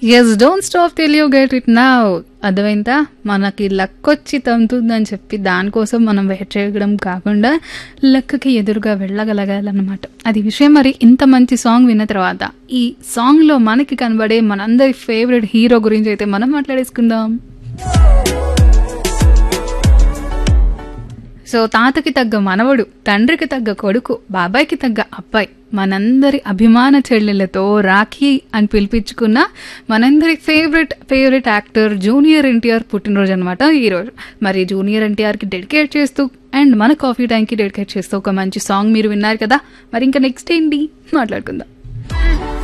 yes don't stop tell you get it నా అర్థమైందా మనకి లక్ వచ్చి తంతుందని చెప్పి దానికోసం మనం వెయిట్ చేయడం కాకుండా లక్కకి ఎదురుగా వెళ్ళగలగాలన్నమాట అది విషయం మరి ఇంత మంచి సాంగ్ విన్న తర్వాత ఈ సాంగ్లో మనకి కనబడే మనందరి ఫేవరెట్ హీరో గురించి అయితే మనం మాట్లాడేసుకుందాం సో తాతకి తగ్గ మనవడు తండ్రికి తగ్గ కొడుకు బాబాయ్కి తగ్గ అబ్బాయి మనందరి అభిమాన చెల్లెలతో రాఖీ అని పిలిపించుకున్న మనందరి favourite favourite actor junior NTR పుట్టినరోజు అనమాట ఈరోజు మరి జూనియర్ ఎన్టీఆర్కి డెడికేట్ చేస్తూ అండ్ మన కాఫీ టైంకి డెడికేట్ చేస్తూ ఒక మంచి సాంగ్ మీరు విన్నారు కదా మరి ఇంకా నెక్స్ట్ ఏంటి మాట్లాడుకుందాం